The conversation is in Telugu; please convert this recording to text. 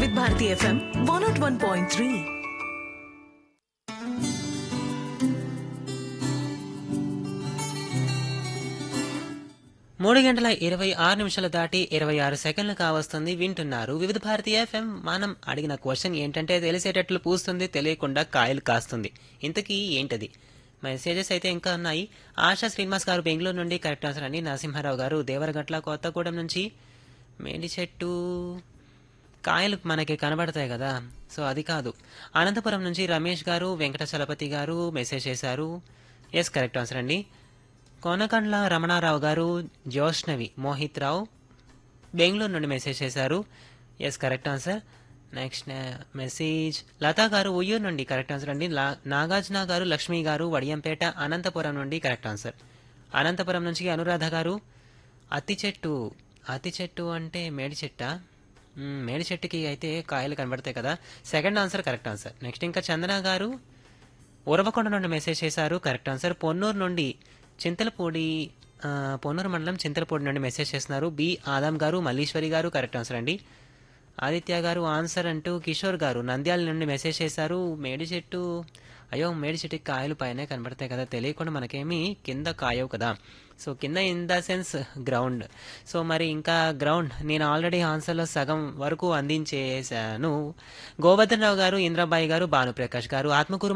వివిధ Bharati FM one nought one point three మూడు గంటల ఇరవై ఆరు నిమిషాలు దాటి ఇరవై ఆరు సెకండ్లు కావస్తుంది వింటున్నారు వివిధ భారతి ఎఫ్ఎం మనం అడిగిన క్వశ్చన్ ఏంటంటే తెలిసేటట్లు పూస్తుంది తెలియకుండా కాయలు కాస్తుంది ఇంతకీ ఏంటది మెసేజెస్ అయితే ఇంకా ఉన్నాయి ఆశా శ్రీనివాస్ గారు బెంగళూరు నుండి కరెక్ట్ ఆన్సర్ అండి నరసింహారావు గారు దేవరగట్ల కొత్తగూడెం నుంచి మేడి చెట్టు కాయలు మనకి కనబడతాయి కదా సో అది కాదు అనంతపురం నుంచి రమేష్ గారు వెంకట చలపతి గారు మెసేజ్ చేశారు ఎస్ కరెక్ట్ ఆన్సర్ అండి కోనకండ్ల రమణారావు గారు జోష్నవి మోహిత్ రావు బెంగళూరు నుండి మెసేజ్ చేశారు yes correct answer next message Lata garu Uyyuru నుండి కరెక్ట్ ఆన్సర్ అండి లా- నాగార్జున గారు లక్ష్మి గారు వడియంపేట అనంతపురం నుండి కరెక్ట్ ఆన్సర్ అనంతపురం నుంచి అనురాధ గారు అత్తి చెట్టు అత్తి చెట్టు అంటే మేడి చెట్టా మ్మ్, మేడి చెట్టుకి అయితే కాయలు కనబడతాయి కదా second answer correct answer next ఇంకా చందన గారు ఉరవకొండ నుండి మెసేజ్ చేశారు కరెక్ట్ ఆన్సర్ పొన్నూరు నుండి చింతలపూడి ఆ, పొన్నూరు మండలం చింతలపూడి నుండి మెసేజ్ చేస్తున్నారు బి ఆదాం గారు మల్లీశ్వరి గారు కరెక్ట్ ఆన్సర్ అండి ఆదిత్య గారు ఆన్సర్ అంటూ కిషోర్ గారు నంద్యాల నుండి మెసేజ్ చేశారు మేడి చెట్టు అయ్యో మేడి చెట్టుకి కాయలు పైన కనబడతాయి కదా తెలియకుండా మనకేమి కింద కాయవు కదా సో కింద in the sense ground so మరి ఇంకా గ్రౌండ్ నేను ఆల్రెడీ ఆన్సర్లో సగం వరకు అందించేశాను గోవర్ధన్ రావు గారు ఇంద్రాబాయి గారు భానుప్రకాష్ గారు ఆత్మకూరు